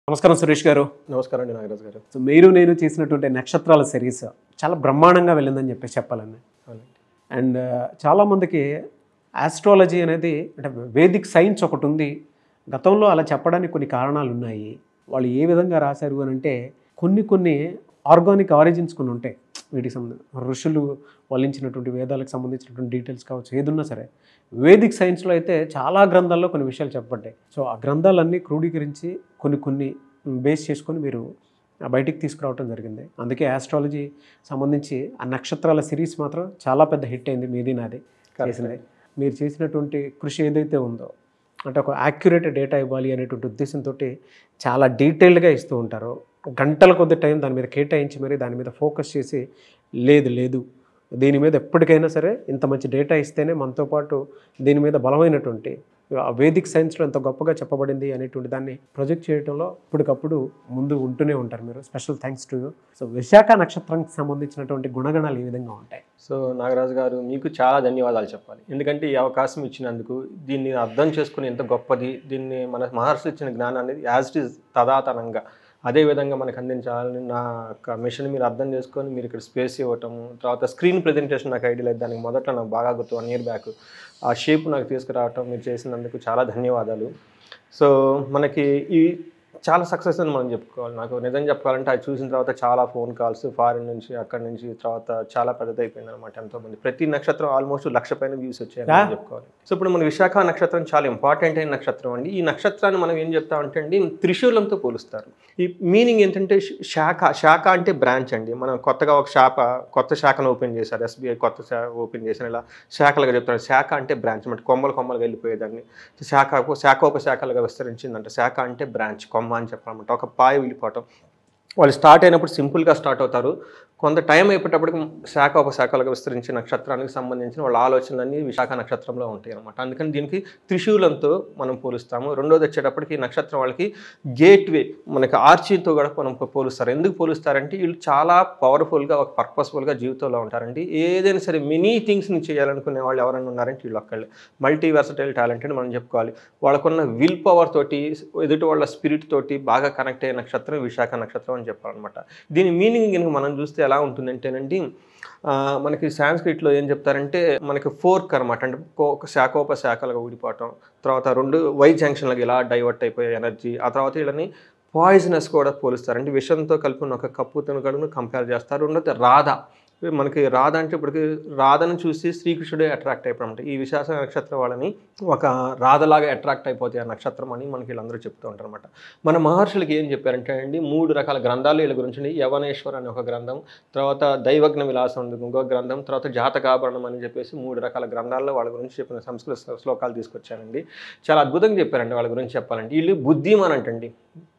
నమస్కారం సురేష్ గారు నమస్కారం అండి నాగరాజు గారు సో మీరు నేను చేసినటువంటి నక్షత్రాల సిరీస్ చాలా బ్రహ్మాండంగా వెళ్ళిందని చెప్పి చెప్పాలండి అవునండి అండ్ చాలామందికి ఆస్ట్రాలజీ అనేది అంటే వేదిక్ సైన్స్ ఒకటి ఉంది గతంలో అలా చెప్పడానికి కొన్ని కారణాలు ఉన్నాయి వాళ్ళు ఏ విధంగా రాశారు అని అంటే కొన్ని కొన్ని ఆర్గానిక్ ఆరిజిన్స్ కొన్ని ఉంటాయి వీటికి సంబంధించి ఋషులు వల్లించినటువంటి వేదాలకు సంబంధించినటువంటి డీటెయిల్స్ కావచ్చు ఏదున్నా సరే వేదిక్ సైన్స్లో అయితే చాలా గ్రంథాల్లో కొన్ని విషయాలు చెప్పబడ్డాయి సో ఆ గ్రంథాలన్నీ క్రోడీకరించి కొన్ని కొన్ని బేస్ చేసుకొని మీరు ఆ బయటికి తీసుకురావడం జరిగింది అందుకే ఆస్ట్రాలజీ సంబంధించి ఆ నక్షత్రాల సిరీస్ మాత్రం చాలా పెద్ద హిట్ అయింది మీది నాది చేసింది మీరు చేసినటువంటి కృషి ఏదైతే ఉందో అంటే ఒక యాక్యురేట్ డేటా ఇవ్వాలి అనేటువంటి ఉద్దేశంతో చాలా డీటెయిల్డ్గా ఇస్తూ ఉంటారు గంటల కొద్ది టైం దాని మీద కేటాయించి మరి దాని మీద ఫోకస్ చేసి లేదు లేదు దీని మీద ఎప్పటికైనా సరే ఇంత మంచి డేటా ఇస్తేనే మనతో పాటు దీని మీద బలమైనటువంటి ఆ వేదిక్ సైన్స్లో ఎంత గొప్పగా చెప్పబడింది అనేటువంటి దాన్ని ప్రొజెక్ట్ చేయడంలో ఇప్పటికప్పుడు ముందు ఉంటూనే ఉంటారు మీరు special thanks to you so Visakha నక్షత్రానికి సంబంధించినటువంటి గుణగణాలు ఏ విధంగా ఉంటాయి సో నాగరాజు గారు మీకు చాలా ధన్యవాదాలు చెప్పాలి ఎందుకంటే ఈ అవకాశం ఇచ్చినందుకు దీన్ని అర్థం చేసుకుని ఎంత గొప్పది దీన్ని మన మహర్షి ఇచ్చిన జ్ఞానాన్ని యాజ్ ఇట్ ఈజ్ తదాతనంగా అదే విధంగా మనకు అందించాలని నా యొక్క మిషన్ మీరు అర్థం చేసుకొని మీరు ఇక్కడ స్పేస్ ఇవ్వటం తర్వాత స్క్రీన్ ప్రజెంటేషన్ నాకు ఐడియా లేదు దానికి మొదట్లో నాకు బాగా గుర్తు వన్ ఇయర్ బ్యాక్ ఆ షేప్ నాకు తీసుకురావటం మీరు చేసినందుకు చాలా ధన్యవాదాలు సో మనకి ఈ చాలా సక్సెస్ అని మనం చెప్పుకోవాలి నాకు నిజం చెప్పాలంటే అది చూసిన తర్వాత చాలా ఫోన్ కాల్స్ ఫారిన్ నుంచి అక్కడి నుంచి తర్వాత చాలా పెద్దదైపోయింది అనమాట ఎంతోమంది ప్రతి నక్షత్రం ఆల్మోస్ట్ లక్ష పైన వ్యూస్ వచ్చాయని మనం చెప్పుకోవాలి సో ఇప్పుడు మన విశాఖ నక్షత్రం చాలా ఇంపార్టెంట్ అయిన నక్షత్రం అండి ఈ నక్షత్రాన్ని మనం ఏం చెప్తామంటే అండి త్రిశూలంతో పోలుస్తారు ఈ మీనింగ్ ఏంటంటే శాఖ శాఖ అంటే బ్రాంచ్ అండి మనం కొత్తగా ఒక శాఖ కొత్త శాఖను ఓపెన్ చేశారు ఎస్బీఐ కొత్త శాఖ ఓపెన్ చేసిన ఇలా శాఖలుగా చెప్తారు శాఖ అంటే బ్రాంచ్ అంటే కొమ్మలు కొమ్మలుగా వెళ్ళిపోయేదాన్ని శాఖ శాఖోపశాఖలుగా విస్తరించిందంట శాఖ అంటే బ్రాంచ్ కొమ్మ అని చెప్పాలన్నమాట ఒక పాయ వెళ్ళిపోవటం వాళ్ళు స్టార్ట్ అయినప్పుడు సింపుల్గా స్టార్ట్ అవుతారు కొంత టైం అయిపోయేటప్పటికి శాఖ ఉపశాఖలుగా విస్తరించే నక్షత్రానికి సంబంధించిన వాళ్ళ ఆలోచనలన్నీ విశాఖ నక్షత్రంలో ఉంటాయి అనమాట అందుకని దీనికి త్రిశూలంతో మనం పోలుస్తాము రెండోది వచ్చేటప్పటికి ఈ నక్షత్రం వాళ్ళకి గేట్వే మనకి ఆర్చీతో కూడా మనం పోలుస్తారు ఎందుకు పోలుస్తారంటే వీళ్ళు చాలా పవర్ఫుల్గా ఒక పర్పస్ఫుల్గా జీవితంలో ఉంటారండి ఏదైనా సరే మినీ థింగ్స్ని చేయాలనుకునే వాళ్ళు ఎవరైనా ఉన్నారంటే వీళ్ళు ఒక్కళ్ళే మల్టీ వెర్సటైల్ టాలెంట్ అని మనం చెప్పుకోవాలి వాళ్ళకున్న విల్ పవర్ తోటి ఎదుటి వాళ్ళ స్పిరిట్ తోటి బాగా కనెక్ట్ అయ్యే నక్షత్రం విశాఖ నక్షత్రం అని చెప్పాలన్నమాట దీని మీనింగ్ కనుక మనం చూస్తే ఎలా ఉంటుందంటేనండి ఆ, మనకి సాంస్క్రిట్లో ఏం చెప్తారంటే మనకి ఫోర్క్ అనమాట అంటే కో- ఒక శాఖోపశాఖలుగా ఊడిపోవటం తర్వాత రెండు వై జంక్షన్లకు ఇలా డైవర్ట్ అయిపోయే ఎనర్జీ ఆ తర్వాత వీళ్ళని పాయిజనస్ కూడా పోలుస్తారు అంటే విషంతో కలిపి ఉన్న ఒక కప్పు తినగలను కంపేర్ చేస్తారు రెండోది రాధ మనకి రాధ అంటే ఇప్పటికి రాధను చూసి శ్రీకృష్ణుడే అట్రాక్ట్ అయిపోయి ఈ విశాఖ నక్షత్రం వాళ్ళని ఒక రాధలాగా అట్రాక్ట్ అయిపోతాయి ఆ నక్షత్రం అని మనకి వీళ్ళందరూ చెప్తూ ఉంటారు అనమాట మన మహర్షులకి ఏం చెప్పారంటే అండి మూడు రకాల గ్రంథాలు వీళ్ళ గురించి ఉన్నాయి. యవనేశ్వర్ అనే ఒక గ్రంథం తర్వాత దైవజ్ఞ విలాసం ఉంది ఇంకో గ్రంథం తర్వాత జాతకాభరణం అని చెప్పేసి మూడు రకాల గ్రంథాల్లో వాళ్ళ గురించి చెప్పిన సంస్కృత శ్లో- శ్లోకాలు తీసుకొచ్చానండి చాలా అద్భుతంగా చెప్పారండి వాళ్ళ గురించి చెప్పాలంటే వీళ్ళు బుద్ధిమాన్ అంటండి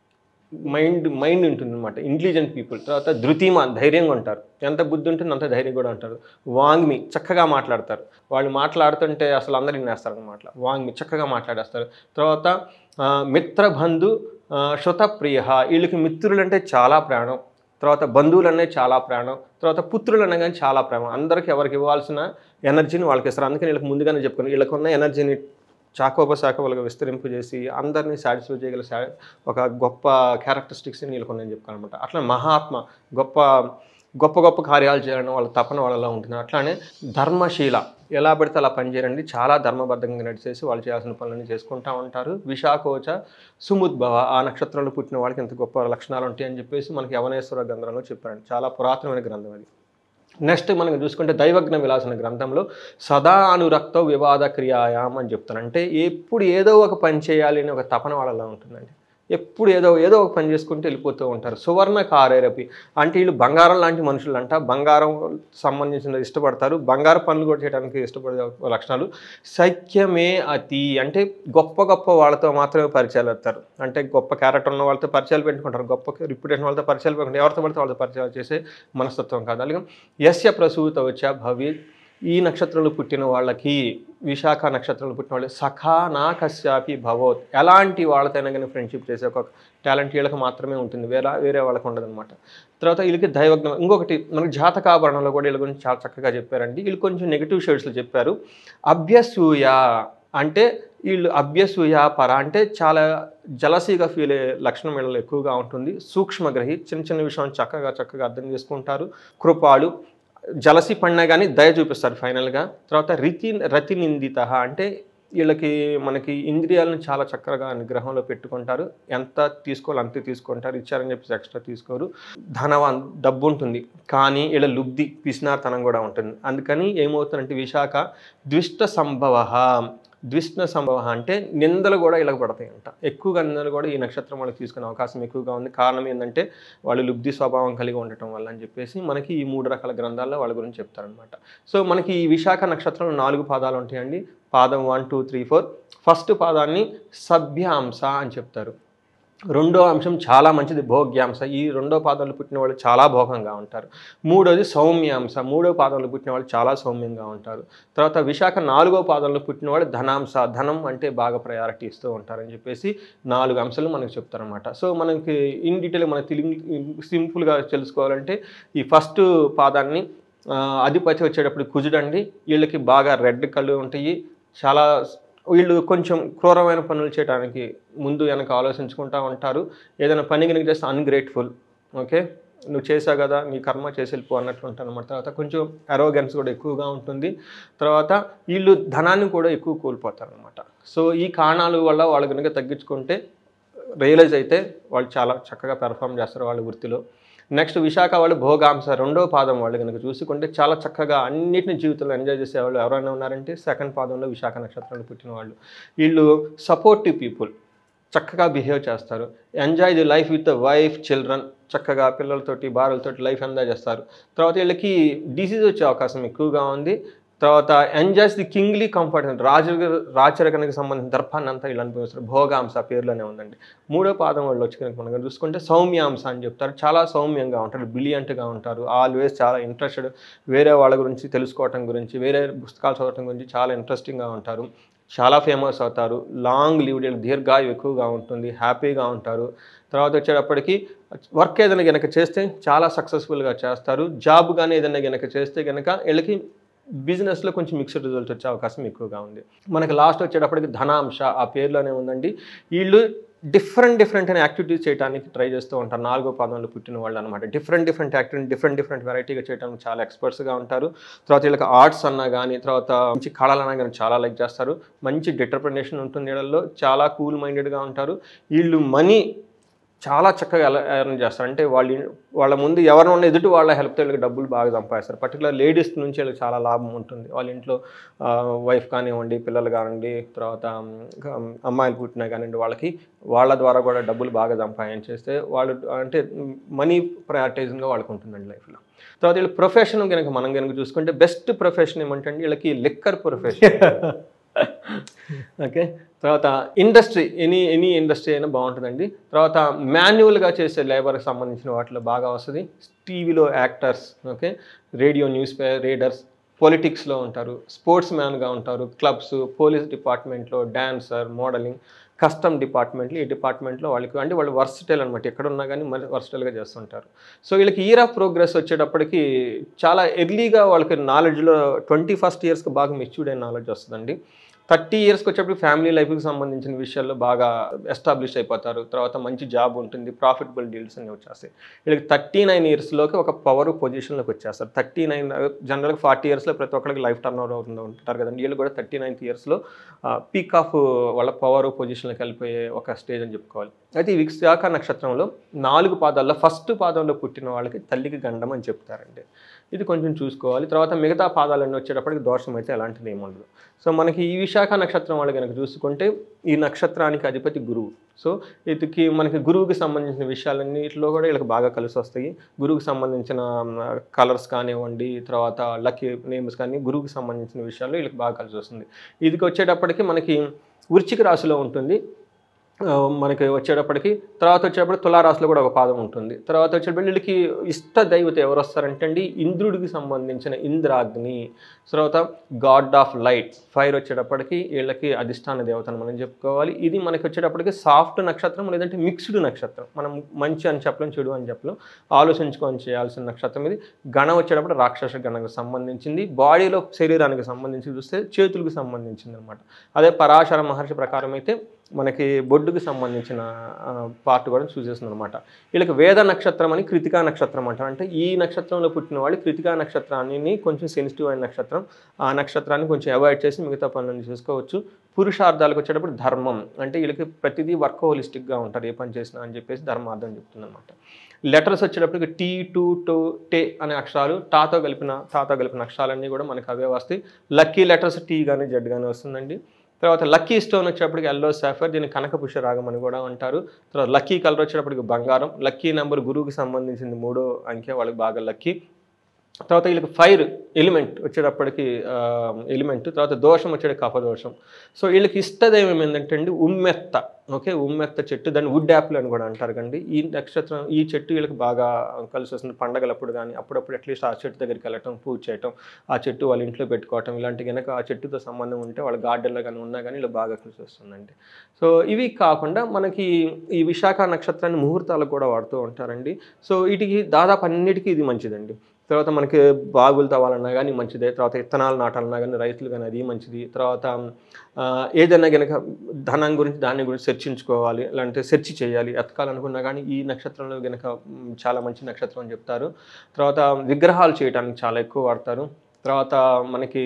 మైండ్ మైండ్ ఉంటుంది అనమాట ఇంటెలిజెంట్ పీపుల్ తర్వాత ధృతిమాన్ ధైర్యంగా ఉంటారు ఎంత బుద్ధి ఉంటుంది అంత ధైర్యం కూడా ఉంటారు వాంగ్మి చక్కగా మాట్లాడతారు వాళ్ళు మాట్లాడుతుంటే అసలు అందరు వినేస్తారు అనమాట వాంగ్మి చక్కగా మాట్లాడేస్తారు తర్వాత ఆ, మిత్రబంధు ఆ, శృతప్రియ వీళ్ళకి మిత్రులు అంటే చాలా ప్రాణం తర్వాత బంధువులు అనేది చాలా ప్రాణం తర్వాత పుత్రులు అనే కానీ చాలా ప్రేమ అందరికి ఎవరికి ఇవ్వాల్సిన ఎనర్జీని వాళ్ళకి ఇస్తారు అందుకని వీళ్ళకి ముందుగానే చెప్పుకుని వీళ్ళకున్న ఎనర్జీని చాకోపశాఖలుగా విస్తరింపు చేసి అందరినీ సాటిస్ఫై చేయగల సా- ఒక గొప్ప క్యారెక్టరిస్టిక్స్ని వీళ్ళకు ఉన్నాయని చెప్పుకోవాలన్నమాట అట్లా మహాత్మ గొప్ప గొప్ప గొప్ప కార్యాలు చేయాలని వాళ్ళ తపన వాళ్ళలో ఉంటుంది అట్లానే ధర్మశీల ఎలా పడితే అలా పనిచేయండి చాలా ధర్మబద్ధంగా నడిచేసి వాళ్ళు చేయాల్సిన పనులన్నీ చేసుకుంటూ ఉంటారు విశాఖోచ సుముద్భవ ఆ నక్షత్రంలో పుట్టిన వాళ్ళకి ఎంత గొప్ప లక్షణాలు ఉంటాయి అని చెప్పేసి మనకి యవనేశ్వర గ్రంథంలో చెప్పారండి చాలా పురాతనమైన గ్రంథం అది నెక్స్ట్ మనం చూసుకుంటే దైవజ్ఞ విలాసన గ్రంథంలో సదా అనురక్త వివాద క్రియాయాం అని చెప్తాను అంటే ఎప్పుడు ఏదో ఒక పని చేయాలి అని ఒక తపన వాళ్ళలో ఉంటుందండి ఎప్పుడు ఏదో ఏదో ఒక పని చేసుకుంటూ వెళ్ళిపోతూ ఉంటారు సువర్ణ కారేరపి అంటే వీళ్ళు బంగారం లాంటి మనుషులు అంట బంగారం సంబంధించిన ఇష్టపడతారు బంగారు పనులు కూడా చేయడానికి ఇష్టపడే లక్షణాలు సఖ్యమే అతి అంటే గొప్ప గొప్ప వాళ్ళతో మాత్రమే పరిచయాలు అవుతారు అంటే గొప్ప క్యారెక్టర్ ఉన్న వాళ్ళతో పరిచయాలు పెట్టుకుంటారు గొప్ప రిప్యుటేషన్ వాళ్ళతో పరిచయాలు పెట్టుకుంటారు ఎవరితో పడితే వాళ్ళతో పరిచయాలు చేసే మనస్తత్వం కాదు అలాగే యస్య ప్రసూత వచ్చా భవి ఈ నక్షత్రంలో పుట్టిన వాళ్ళకి విశాఖ నక్షత్రంలో పుట్టిన వాళ్ళు సఖా నా కశ్యాపి భవోత్ ఎలాంటి వాళ్ళతోనైనా కానీ ఫ్రెండ్షిప్ చేసే ఒక టాలెంట్ వీళ్ళకి మాత్రమే ఉంటుంది వేరే వేరే వాళ్ళకి ఉండదన్నమాట తర్వాత వీళ్ళకి దైవజ్ఞం ఇంకొకటి మనకి జాతకాభరణంలో కూడా వీళ్ళ గురించి చాలా చక్కగా చెప్పారండి వీళ్ళు కొంచెం నెగిటివ్ షేడ్స్లో చెప్పారు అభ్యసూయ అంటే వీళ్ళు అభ్యసూయ పర అంటే చాలా జలసీగా ఫీల్ అయ్యే లక్షణం వీళ్ళలో ఎక్కువగా ఉంటుంది సూక్ష్మగ్రహి చిన్న చిన్న విషయం చక్కగా చక్కగా అర్థం చేసుకుంటారు కృపాలు జలసి పడినా కానీ దయ చూపిస్తారు ఫైనల్గా తర్వాత రితి రతి నిందిత అంటే వీళ్ళకి మనకి ఇంద్రియాలను చాలా చక్కగా నిగ్రహంలో పెట్టుకుంటారు ఎంత తీసుకోవాలి అంతే తీసుకుంటారు ఇచ్చారని చెప్పేసి ఎక్స్ట్రా తీసుకోరు ధనవాన్ డబ్బు ఉంటుంది కానీ వీళ్ళ లుబ్ధి పిసినార్తనం కూడా ఉంటుంది అందుకని ఏమవుతుందంటే విశాఖ ద్విష్ట సంభవ ద్విష్ణ సంభవ అంటే నిందలు కూడా ఇలా పడతాయి అంట ఎక్కువగా నిందలు కూడా ఈ నక్షత్రం వాళ్ళకి తీసుకునే అవకాశం ఎక్కువగా ఉంది కారణం ఏంటంటే వాళ్ళు లుబ్ధి స్వభావం కలిగి ఉండటం వల్ల అని చెప్పేసి మనకి ఈ మూడు రకాల గ్రంథాల్లో వాళ్ళ గురించి చెప్తారనమాట సో మనకి ఈ విశాఖ నక్షత్రంలో నాలుగు పాదాలు ఉంటాయండి పాదం one two three four first పాదాన్ని సభ్యాంశ అని చెప్తారు రెండో అంశం చాలా మంచిది భోగ్యాంశ ఈ రెండో పాదంలో పుట్టిన వాళ్ళు చాలా భోగంగా ఉంటారు మూడోది సౌమ్యాంశ మూడో పాదంలో పుట్టిన వాళ్ళు చాలా సౌమ్యంగా ఉంటారు తర్వాత విశాఖ నాలుగో పాదంలో పుట్టిన వాళ్ళు ధనాంశ ధనం అంటే బాగా ప్రయారిటీ ఇస్తూ ఉంటారని చెప్పేసి నాలుగు అంశాలు మనకు చెప్తారనమాట సో మనకి ఇన్ డీటెయిల్ మన తెలుగు సింపుల్గా తెలుసుకోవాలంటే ఈ ఫస్ట్ పాదాన్ని ఆ, అధిపతి వచ్చేటప్పుడు కుజుడండి వీళ్ళకి బాగా రెడ్ కళ్ళు ఉంటాయి చాలా వీళ్ళు కొంచెం క్రూరమైన పనులు చేయడానికి ముందు వెనక ఆలోచించుకుంటూ ఉంటారు ఏదైనా పని కనుక చేస్తే అన్గ్రేట్ఫుల్ ఓకే నువ్వు చేసావు కదా నీ కర్మ చేసి వెళ్ళిపో అన్నట్లు ఉంటాను అనమాట తర్వాత కొంచెం అరోగెన్స్ కూడా ఎక్కువగా ఉంటుంది తర్వాత వీళ్ళు ధనాన్ని కూడా ఎక్కువ కోల్పోతారు అనమాట సో ఈ కారణాల వల్ల వాళ్ళు కనుక తగ్గించుకుంటే రియలైజ్ అయితే వాళ్ళు చాలా చక్కగా పెర్ఫామ్ చేస్తారు వాళ్ళ వృత్తిలో నెక్స్ట్ విశాఖ వాళ్ళు భోగాంశ రెండో పాదం వాళ్ళు కనుక చూసుకుంటే చాలా చక్కగా అన్నిటిని జీవితంలో ఎంజాయ్ చేసే వాళ్ళు ఎవరైనా ఉన్నారంటే సెకండ్ పాదంలో విశాఖ నక్షత్రంలో పుట్టిన వాళ్ళు వీళ్ళు సపోర్టివ్ పీపుల్ చక్కగా బిహేవ్ చేస్తారు enjoy the life with the wife children చక్కగా పిల్లలతోటి భార్యలతోటి లైఫ్ ఎంజాయ్ చేస్తారు తర్వాత వీళ్ళకి డిసీజ్ వచ్చే అవకాశం ఎక్కువగా ఉంది తర్వాత ఎంజాయ్స్ ది కింగ్లీ కంఫర్ట్ రాజు రాచరికానికి సంబంధించిన దర్పాన్ని అంతా వీళ్ళు అనుభవిస్తారు భోగాంశ పేరులోనే ఉందండి మూడో పాదం వాళ్ళు వచ్చి కనుక మనం చూసుకుంటే సౌమ్యాంశ అని చెప్తారు చాలా సౌమ్యంగా ఉంటారు బిలియంట్గా ఉంటారు ఆల్వేస్ చాలా ఇంట్రెస్టెడ్ వేరే వాళ్ళ గురించి తెలుసుకోవటం గురించి వేరే పుస్తకాలు చదవటం గురించి చాలా ఇంట్రెస్టింగ్గా ఉంటారు చాలా ఫేమస్ అవుతారు లాంగ్ లీవ్ దీర్ఘాయు ఎక్కువగా ఉంటుంది హ్యాపీగా ఉంటారు తర్వాత వచ్చేటప్పటికి వర్క్ ఏదైనా గనక చేస్తే చాలా సక్సెస్ఫుల్గా చేస్తారు జాబ్ కానీ ఏదైనా గనక చేస్తే గనక వీళ్ళకి బిజినెస్లో కొంచెం మిక్స్డ్ రిజల్ట్స్ వచ్చే అవకాశం ఎక్కువగా ఉంది మనకి లాస్ట్ వచ్చేటప్పటికి ధనాంశ ఆ పేరులోనే ఉందండి వీళ్ళు డిఫరెంట్ డిఫరెంట్ అయిన యాక్టివిటీస్ చేయడానికి ట్రై చేస్తూ ఉంటారు నాలుగో పాదంలో పుట్టిన వాళ్ళు అనమాట different different activity different different వెరైటీగా చేయడానికి చాలా ఎక్స్పర్ట్స్గా ఉంటారు తర్వాత వీళ్ళకి ఆర్ట్స్ అన్నా కానీ తర్వాత మంచి కళలు అన్నా కానీ చాలా లైక్ చేస్తారు మంచి డిటర్మినేషన్ ఉంటుంది వీళ్ళల్లో చాలా కూల్ మైండెడ్గా ఉంటారు వీళ్ళు మనీ చాలా చక్కగా ఎర్న్ చేస్తారు అంటే వాళ్ళ వాళ్ళ ముందు ఎవరైనా ఉన్న ఎదుటి వాళ్ళ హెల్ప్తో వీళ్ళకి డబ్బులు బాగా సంపాదిస్తారు పర్టికులర్ లేడీస్ నుంచి వీళ్ళకి చాలా లాభం ఉంటుంది వాళ్ళ ఇంట్లో వైఫ్ కానివ్వండి పిల్లలు కానివ్వండి తర్వాత ఉమ్, అమ్మాయిలు పుట్టినా కానివ్వండి వాళ్ళకి వాళ్ళ ద్వారా కూడా డబ్బులు బాగా సంపాదించేస్తే వాళ్ళు అంటే మనీ ప్రయారిటైజింగ్గా వాళ్ళకు ఉంటుందండి లైఫ్లో తర్వాత వీళ్ళ ప్రొఫెషన్ కనుక మనం కనుక చూసుకుంటే బెస్ట్ ప్రొఫెషన్ ఏమంటే వీళ్ళకి లిక్కర్ ప్రొఫెషన్ ఓకే తర్వాత ఇండస్ట్రీ ఎనీ ఎనీ ఇండస్ట్రీ అయినా బాగుంటుందండి తర్వాత మాన్యువల్గా చేసే లేబర్కి సంబంధించిన వాటిలో బాగా వస్తుంది టీవీలో actors okay radio newspaper readers పొలిటిక్స్లో ఉంటారు స్పోర్ట్స్ మ్యాన్గా ఉంటారు క్లబ్స్ పోలీస్ డిపార్ట్మెంట్లో డాన్సర్ మోడలింగ్ కస్టమ్ డిపార్ట్మెంట్లు ఈ డిపార్ట్మెంట్లో వాళ్ళకి అంటే వాళ్ళు వర్సిటైల్ అనమాట ఎక్కడ ఉన్నా కానీ మరి వర్సిటైల్గా చేస్తుంటారు సో వీళ్ళకి ఇయర్ ఆఫ్ ప్రోగ్రెస్ వచ్చేటప్పటికి చాలా ఎర్లీగా వాళ్ళకి నాలెడ్జ్లో ట్వంటీ ఫస్ట్ ఇయర్స్కి బాగా మెచ్యూర్డ్ అయిన నాలెడ్జ్ వస్తుందండి థర్టీ ఇయర్స్కి వచ్చేటప్పుడు ఫ్యామిలీ లైఫ్కి సంబంధించిన విషయాల్లో బాగా ఎస్టాబ్లిష్ అయిపోతారు తర్వాత మంచి జాబ్ ఉంటుంది ప్రాఫిటబుల్ డీల్స్ అన్ని వచ్చేస్తాయి వీళ్ళకి థర్టీ నైన్ ఇయర్స్లోకి ఒక పవర్ పొజిషన్లోకి వచ్చేస్తారు థర్టీ నైన్ జనరల్గా ఫార్టీ ఇయర్స్లో ప్రతి ఒక్కరికి లైఫ్ టర్న్ ఓవర్ అవుతుంది ఉంటారు కదండి వీళ్ళు కూడా థర్టీ నైన్త్ ఇయర్స్లో పీక్ ఆఫ్ వాళ్ళ పవర్ పొజిషన్లోకి వెళ్ళిపోయే ఒక స్టేజ్ అని చెప్పుకోవాలి అయితే ఈ విశాఖ నక్షత్రంలో నాలుగు పాదాల్లో ఫస్ట్ పాదంలో పుట్టిన వాళ్ళకి తల్లికి గండం అని చెప్తారండి ఇది కొంచెం చూసుకోవాలి తర్వాత మిగతా పాదాలన్నీ వచ్చేటప్పటికి దోషం అయితే ఎలాంటిది ఏమి ఉండదు సో మనకి ఈ విశాఖ నక్షత్రం వాళ్ళు కనుక చూసుకుంటే ఈ నక్షత్రానికి అధిపతి గురువు సో ఇదికి మనకి గురువుకి సంబంధించిన విషయాలన్నిటిలో కూడా వీళ్ళకి బాగా కలిసి వస్తాయి గురువుకి సంబంధించిన కలర్స్ కానివ్వండి తర్వాత లక్కీ నేమ్స్ కానీ గురువుకి సంబంధించిన విషయాల్లో వీళ్ళకి బాగా కలిసి వస్తుంది ఇదికి వచ్చేటప్పటికి మనకి వృశ్చిక రాశిలో ఉంటుంది ఆ, మనకి వచ్చేటప్పటికి తర్వాత వచ్చేటప్పుడు తులారాశిలో కూడా ఒక పాదం ఉంటుంది తర్వాత వచ్చేటప్పుడు వీళ్ళకి ఇష్ట దైవత ఎవరు వస్తారంటే అండి ఇంద్రుడికి సంబంధించిన ఇంద్రాగ్ని తర్వాత గాడ్ ఆఫ్ లైట్ ఫైర్ వచ్చేటప్పటికి వీళ్ళకి అధిష్టాన దేవతను మనం చెప్పుకోవాలి ఇది మనకి వచ్చేటప్పటికి సాఫ్ట్ నక్షత్రం లేదంటే మిక్స్డ్ నక్షత్రం మనం మంచి అని చెప్పలేం చెడు అని చెప్పలేం ఆలోచించుకొని చేయాల్సిన నక్షత్రం ఇది గణ వచ్చేటప్పుడు రాక్షస గణకు సంబంధించింది బాడీలో శరీరానికి సంబంధించి చూస్తే చేతులకు సంబంధించింది అనమాట అదే పరాశర మహర్షి ప్రకారం అయితే మనకి బొడ్డుకి సంబంధించిన పార్ట్ కూడా చూసేస్తుంది అనమాట వీళ్ళకి వేద నక్షత్రం అని కృతికా నక్షత్రం అంటారు అంటే ఈ నక్షత్రంలో పుట్టిన వాళ్ళు కృతికా నక్షత్రాన్ని కొంచెం సెన్సిటివ్ అయిన నక్షత్రం ఆ నక్షత్రాన్ని కొంచెం అవాయిడ్ చేసి మిగతా పనులను చేసుకోవచ్చు పురుషార్థాలకు వచ్చేటప్పుడు ధర్మం అంటే వీళ్ళకి ప్రతిదీ వర్కోహోలిస్టిక్గా ఉంటారు ఏ పని చేసినా అని చెప్పేసి ధర్మార్థం చెప్తుంది అనమాట లెటర్స్ వచ్చేటప్పటికి టీ టు టో టే అనే అక్షరాలు టాతో కలిపిన టాతో కలిపిన అక్షరాలన్నీ కూడా మనకు అవే వస్తాయి లక్కీ లెటర్స్ టీ కానీ జెడ్ కానీ వస్తుందండి తర్వాత లక్కీ స్టోన్ వచ్చేటప్పటికి ఎల్లో సాఫర్ దీన్ని కనకపుష్య రాగం అని కూడా అంటారు తర్వాత లక్కీ కలర్ వచ్చేటప్పటికి బంగారం లక్కీ నెంబర్ గురువుకి సంబంధించింది మూడో అంకె వాళ్ళకి బాగా లక్కీ తర్వాత వీళ్ళకి ఫైర్ ఎలిమెంట్ వచ్చేటప్పటికి ఎలిమెంట్ తర్వాత దోషం వచ్చేటప్పటికి కఫదోషం సో వీళ్ళకి ఇష్టదైవం ఏంటంటే అండి ఉమ్మెత్త ఓకే ఉమ్మెత్త చెట్టు దాన్ని వుడ్ యాపిల్ అని కూడా అంటారు కండి ఈ నక్షత్రం ఈ చెట్టు వీళ్ళకి బాగా కలిసి వస్తుంది పండగలప్పుడు కానీ అప్పుడప్పుడు అట్లీస్ట్ ఆ చెట్టు దగ్గరికి వెళ్ళటం పూజ చేయటం ఆ చెట్టు వాళ్ళ ఇంట్లో పెట్టుకోవటం ఇలాంటి కనుక ఆ చెట్టుతో సంబంధం ఉంటే వాళ్ళ గార్డెన్లో కానీ ఉన్నా కానీ ఇలా బాగా కలిసి వస్తుందండి సో ఇవి కాకుండా మనకి ఈ విశాఖ నక్షత్రాన్ని ముహూర్తాలకు కూడా వాడుతూ ఉంటారండి సో వీటికి దాదాపు అన్నిటికీ ఇది మంచిదండి తర్వాత మనకి బాగులు తవ్వాలన్నా కానీ మంచిదే తర్వాత విత్తనాలు నాటాలన్నా కానీ రైతులు కానీ అది మంచిది తర్వాత ఆ, ఏదైనా కనుక ధనం గురించి దాని గురించి చర్చించుకోవాలి లేదంటే సెర్చ్ చేయాలి ఎతకాలనుకున్నా కానీ ఈ నక్షత్రంలో కనుక మ్, చాలా మంచి నక్షత్రం అని చెప్తారు తర్వాత విగ్రహాలు చేయడానికి చాలా ఎక్కువ వాడతారు తర్వాత మనకి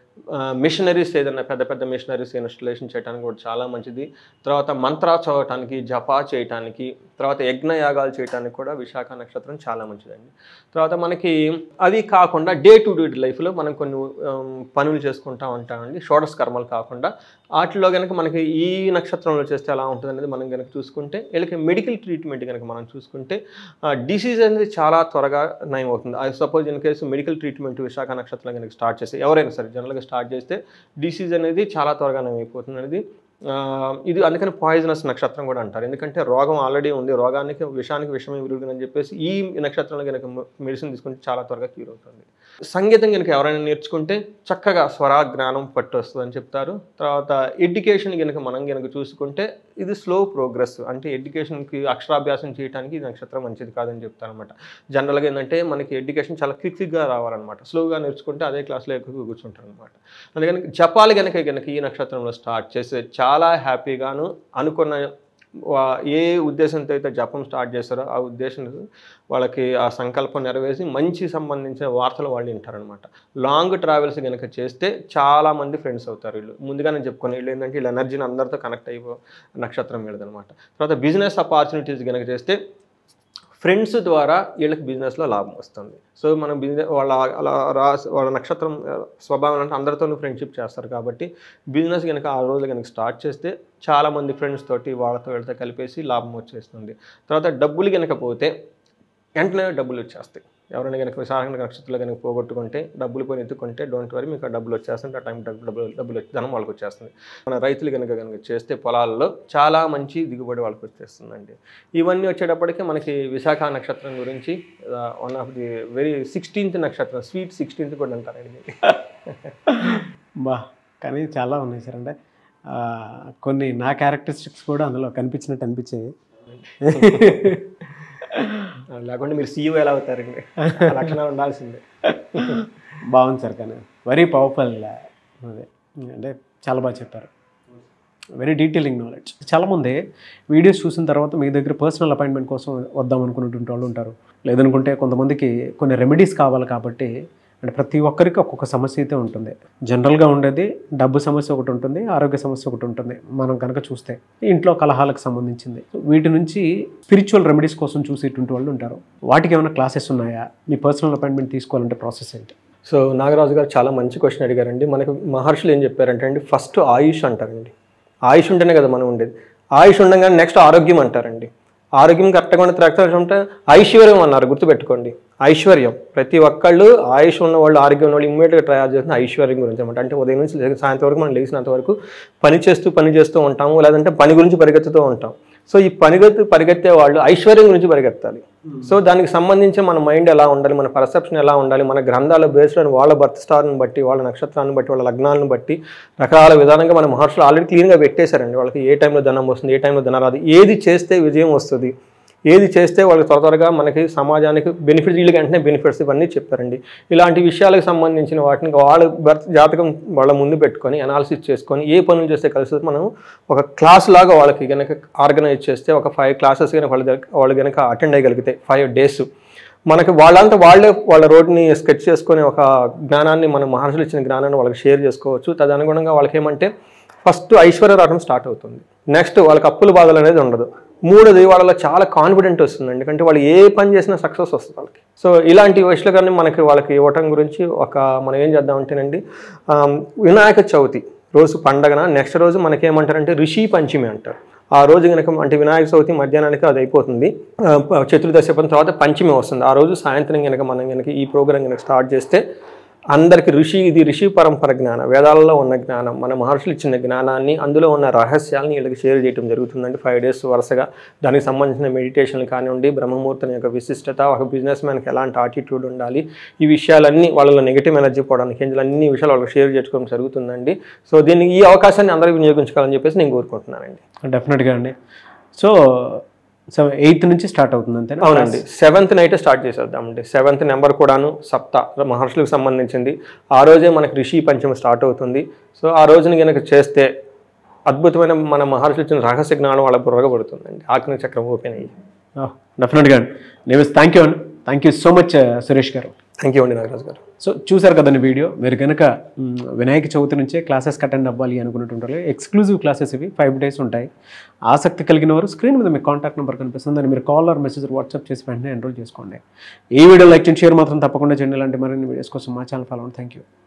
మిషనరీస్ ఏదైనా పెద్ద పెద్ద మిషనరీస్ ఇన్స్టలేషన్ చేయడానికి కూడా చాలా మంచిది తర్వాత మంత్రా చదవటానికి జపా చేయటానికి తర్వాత యజ్ఞయాగాలు చేయటానికి కూడా విశాఖ నక్షత్రం చాలా మంచిదండి తర్వాత మనకి అవి కాకుండా డే టు డే లైఫ్లో మనం కొన్ని ఉమ్, పనులు చేసుకుంటా ఉంటామండి షోడస్ కర్మలు కాకుండా వాటిలో కనుక మనకి ఈ నక్షత్రంలో చేస్తే ఎలా ఉంటుంది అనేది మనం కనుక చూసుకుంటే వీళ్ళకి మెడికల్ ట్రీట్మెంట్ కనుక మనం చూసుకుంటే డిసీజ్ అనేది చాలా త్వరగా నయం అవుతుంది I suppose in case medical treatment Visakha నక్షత్రం కనుక స్టార్ట్ చేస్తే ఎవరైనా సరే జనరల్గా స్టార్ట్ చేస్తే డిసీజ్ అనేది చాలా త్వరగా నయం అయిపోతుంది అనేది ఆ, ఇది అందుకని పాయిజనస్ నక్షత్రం కూడా అంటారు ఎందుకంటే రోగం ఆల్రెడీ ఉంది రోగానికి విషానికి విషమే విరుగుతుందని చెప్పేసి ఈ నక్షత్రంలో కనుక మెడిసిన్ తీసుకుంటే చాలా త్వరగా క్యూర్ అవుతుంది సంగీతం కనుక ఎవరైనా నేర్చుకుంటే చక్కగా స్వరా జ్ఞానం పట్టు వస్తుంది అని చెప్తారు తర్వాత ఎడ్యుకేషన్ కనుక మనం కనుక చూసుకుంటే ఇది స్లో ప్రోగ్రెస్ అంటే ఎడ్యుకేషన్కి అక్షరాభ్యాసం చేయడానికి ఈ నక్షత్రం మంచిది కాదని చెప్తారు అనమాట జనరల్గా ఏంటంటే మనకి ఎడ్యుకేషన్ చాలా క్విక్గా రావాలన్నమాట స్లోగా నేర్చుకుంటే అదే క్లాస్లో ఎక్కువ కూర్చుంటారు అనమాట అందుకని జపాలు కనుక కనుక ఈ నక్షత్రంలో స్టార్ట్ చేస్తే చాలా హ్యాపీగాను అనుకున్న వా- ఏ ఉద్దేశంతో అయితే జపం స్టార్ట్ చేస్తారో ఆ ఉద్దేశం వాళ్ళకి ఆ సంకల్పం నెరవేర్చి మంచి సంబంధించిన వార్తలు వాళ్ళు వింటారనమాట లాంగ్ ట్రావెల్స్ కనుక చేస్తే చాలా మంది ఫ్రెండ్స్ అవుతారు వీళ్ళు ముందుగానే చెప్పుకొని వీళ్ళు ఏంటంటే వీళ్ళ ఎనర్జీని అందరితో కనెక్ట్ అయిపో నక్షత్రం వీళ్ళదనమాట తర్వాత బిజినెస్ ఆపర్చునిటీస్ కనుక చేస్తే ఫ్రెండ్స్ ద్వారా వీళ్ళకి బిజినెస్లో లాభం వస్తుంది సో మనం బిజినెస్ వాళ్ళ అలా రా వాళ్ళ నక్షత్రం ఆ, స్వభావం అంటే అందరితోనూ ఫ్రెండ్షిప్ చేస్తారు కాబట్టి బిజినెస్ కనుక ఆ రోజు కనుక స్టార్ట్ చేస్తే చాలామంది ఫ్రెండ్స్ తోటి వాళ్ళతో వీళ్ళతో కలిపేసి లాభం వచ్చేస్తుంది తర్వాత డబ్బులు కనుక పోతే వెంటనే డబ్బులు వచ్చేస్తాయి ఎవరైనా కనుక విశాఖ నక్షత్రాలు కనుక పోగొట్టుకుంటే డబ్బులు పోయి ఎత్తుకుంటే డోంట్ వరీ మీకు ఆ డబ్బులు వచ్చేస్తుంది ఆ టైం డబ్బులు డబ్బులు వచ్చి- ధనం వాళ్ళకి వచ్చేస్తుంది మన రైతులు కనుక కనుక చేస్తే పొలాల్లో చాలా మంచి దిగుబడి వాళ్ళకి వచ్చేస్తుందండి ఇవన్నీ వచ్చేటప్పటికి మనకి విశాఖ నక్షత్రం గురించి one of the very sixteenth నక్షత్రం స్వీట్ సిక్స్టీన్త్ కూడా అంటారండి బా కానీ చాలా ఉన్నాయి సార్ అంటే ఆ, కొన్ని నా క్యారెక్టరిస్టిక్స్ కూడా అందులో కనిపించినట్టు అనిపించాయి లేకుంటే మీరు సీఈఓ ఎలా అవుతారండి ఆ లక్షణాలు ఉండాల్సిందే బాగుంది సార్ కానీ వెరీ పవర్ఫుల్ అదే అంటే చాలా బాగా చెప్పారు వెరీ డీటెయిలింగ్ నాలెడ్జ్ చాలామంది వీడియోస్ చూసిన తర్వాత మీ దగ్గర పర్సనల్ అపాయింట్మెంట్ కోసం వద్దాం అనుకున్నటువంటి వాళ్ళు ఉంటారు లేదనుకుంటే కొంతమందికి కొన్ని రెమెడీస్ కావాలి కాబట్టి అంటే ప్రతి ఒక్కరికి ఒక్కొక్క సమస్య అయితే ఉంటుంది జనరల్గా ఉండేది డబ్బు సమస్య ఒకటి ఉంటుంది ఆరోగ్య సమస్య ఒకటి ఉంటుంది మనం కనుక చూస్తే ఇంట్లో కలహాలకు సంబంధించింది వీటి నుంచి స్పిరిచువల్ రెమెడీస్ కోసం చూసేటువంటి వాళ్ళు ఉంటారు వాటికి ఏమైనా క్లాసెస్ ఉన్నాయా మీ పర్సనల్ అపాయింట్మెంట్ తీసుకోవాలంటే ప్రాసెస్ ఏంటి సో నాగరాజు గారు చాలా మంచి క్వశ్చన్ అడిగారండి మనకు మహర్షులు ఏం చెప్పారంటే అండి ఫస్ట్ ఆయుష్ అంటారండి ఆయుష్ ఉంటేనే కదా మనం ఉండేది ఆయుష్ ఉండగానే నెక్స్ట్ ఆరోగ్యం అంటారండి ఆరోగ్యం కరెక్ట్గా ఉంటే రక్తం ఉంటే ఐశ్వర్యం అన్నారు గుర్తుపెట్టుకోండి ఐశ్వర్యం ప్రతి ఒక్కళ్ళు ఆయుష్ ఉన్న వాళ్ళు ఆరోగ్యం ఉన్న వాళ్ళు ఇమ్మీడియట్గా ట్రై చేస్తున్న ఐశ్వర్యం గురించి అనమాట అంటే ఉదయం నుంచి లే- సాయంత్రం వరకు మనం లేచినంత వరకు పని చేస్తూ పని చేస్తూ ఉంటాము లేదంటే పని గురించి పరిగెత్తుతూ ఉంటాం సో ఈ పరిగెత్తు పరిగెత్తే వాళ్ళు ఐశ్వర్యం గురించి పరిగెత్తాలి సో దానికి సంబంధించి మన మైండ్ ఎలా ఉండాలి మన పర్సెప్షన్ ఎలా ఉండాలి మన గ్రంథాల బేస్లో వాళ్ళ బర్త్ స్టార్ని బట్టి వాళ్ళ నక్షత్రాన్ని బట్టి వాళ్ళ లగ్నాలను బట్టి రకరకాల విధానంగా మన మహర్షులు ఆల్రెడీ క్లీన్గా పెట్టేశారండి వాళ్ళకి ఏ టైంలో ధనం వస్తుంది ఏ టైంలో ధనం రాదు ఏది చేస్తే విజయం వస్తుంది ఏది చేస్తే వాళ్ళకి త్వర త్వరగా మనకి సమాజానికి బెనిఫిట్స్ వీళ్ళకి వెంటనే బెనిఫిట్స్ ఇవన్నీ చెప్పారండి ఇలాంటి విషయాలకు సంబంధించిన వాటిని వాళ్ళ బర్త్ జాతకం వాళ్ళ ముందు పెట్టుకొని అనాలిసిస్ చేసుకొని ఏ పనులు చేస్తే కలిసి మనం ఒక క్లాస్ లాగా వాళ్ళకి కనుక ఆర్గనైజ్ చేస్తే ఒక ఫైవ్ క్లాసెస్ కనుక వాళ్ళ దగ్గర- వాళ్ళు కనుక అటెండ్ అయ్యగలిగితే ఫైవ్ డేస్ మనకి వాళ్ళంతా వాళ్ళే వాళ్ళ రోడ్ని స్కెచ్ చేసుకొని ఒక జ్ఞానాన్ని మన మహర్షులు ఇచ్చిన జ్ఞానాన్ని వాళ్ళకి షేర్ చేసుకోవచ్చు తదనుగుణంగా వాళ్ళకి ఏమంటే ఫస్ట్ ఐశ్వర్య రావడం స్టార్ట్ అవుతుంది నెక్స్ట్ వాళ్ళకి అప్పుల బాధలు అనేది ఉండదు మూడోది వాళ్ళలో చాలా కాన్ఫిడెంట్ వస్తుంది ఎందుకంటే వాళ్ళు ఏ పని చేసినా సక్సెస్ వస్తుంది వాళ్ళకి సో ఇలాంటి విషయాలు కానీ మనకి వాళ్ళకి ఇవ్వటం గురించి ఒక మనం ఏం చేద్దామంటేనండి ఆమ్, వినాయక చవితి రోజు పండగన నెక్స్ట్ రోజు మనకి ఏమంటారంటే ఋషి పంచమి అంటారు ఆ రోజు కనుక అంటే వినాయక చవితి మధ్యాహ్నానికి అది అయిపోతుంది ఆ, ప- చతుర్దశి అయిపోయిన తర్వాత పంచమి వస్తుంది ఆ రోజు సాయంత్రం కనుక మనం కనుక ఈ ప్రోగ్రామ్ కనుక స్టార్ట్ చేస్తే అందరికి ఋషి ఇది ఋషి పరంపర జ్ఞానం వేదాలలో ఉన్న జ్ఞానం మన మహర్షులు ఇచ్చిన జ్ఞానాన్ని అందులో ఉన్న రహస్యాలని వీళ్ళకి షేర్ చేయడం జరుగుతుందండి ఫైవ్ డేస్ వరుసగా దానికి సంబంధించిన మెడిటేషన్లు కానివ్వండి బ్రహ్మముహూర్తం యొక్క విశిష్టత ఒక బిజినెస్ మ్యాన్కి ఎలాంటి ఆటిట్యూడ్ ఉండాలి ఈ విషయాలన్నీ వాళ్ళలో నెగిటివ్ ఎనర్జీ పోవడానికి ఏంజల్ అన్ని విషయాలు వాళ్ళకి షేర్ చేసుకోవడం జరుగుతుందండి సో దీన్ని ఈ అవకాశాన్ని అందరూ వినియోగించుకోవాలని చెప్పేసి నేను కోరుకుంటున్నానండి డెఫినెట్గా అండి సో సో ఎయిత్ నుంచి స్టార్ట్ అవుతుంది అంతేనా అవునండి సెవెంత్ నైట్ స్టార్ట్ చేసేద్దామండి సెవెంత్ నెంబర్ కూడాను సప్త మహర్షులకు సంబంధించింది ఆ రోజే మనకి ఋషి పంచమి స్టార్ట్ అవుతుంది సో ఆ రోజుని కనుక చేస్తే అద్భుతమైన మన మహర్షులు ఇచ్చిన రహస్య జ్ఞానం వాళ్ళ బుర్రగా పడుతుందండి ఆగ్ని చక్రం ఓపెన్ అయ్యి డెఫినెట్గా అండి నేను థ్యాంక్ యూ అండి thank you so much Suresh garu thank you అండి నాగరాజు గారు సో చూసారు కదండి వీడియో మీరు కనుక మ్, వినాయక చవితి నుంచే క్లాసెస్ అటెండ్ అవ్వాలి అనుకున్నట్టుంటారు ఎక్స్క్లూజివ్ క్లాసెస్ ఇవి ఫైవ్ డేస్ ఉంటాయి ఆసక్తి కలిగిన వారు స్క్రీన్ మీద మీ కాంటాక్ట్ నెంబర్ కనిపిస్తుంది దాన్ని మీరు కాల్ ఆర్ మెసేజ్ వాట్సాప్ చేసి వెంటనే ఎన్రోల్ చేసుకోండి ఈ వీడియో లైక్ చేయండి షేర్ మాత్రం తప్పకుండా చేయండి ఇలాంటి మరిన్ని వీడియోస్ కోసం మా ఛానల్ ఫాలో థ్యాంక్ యూ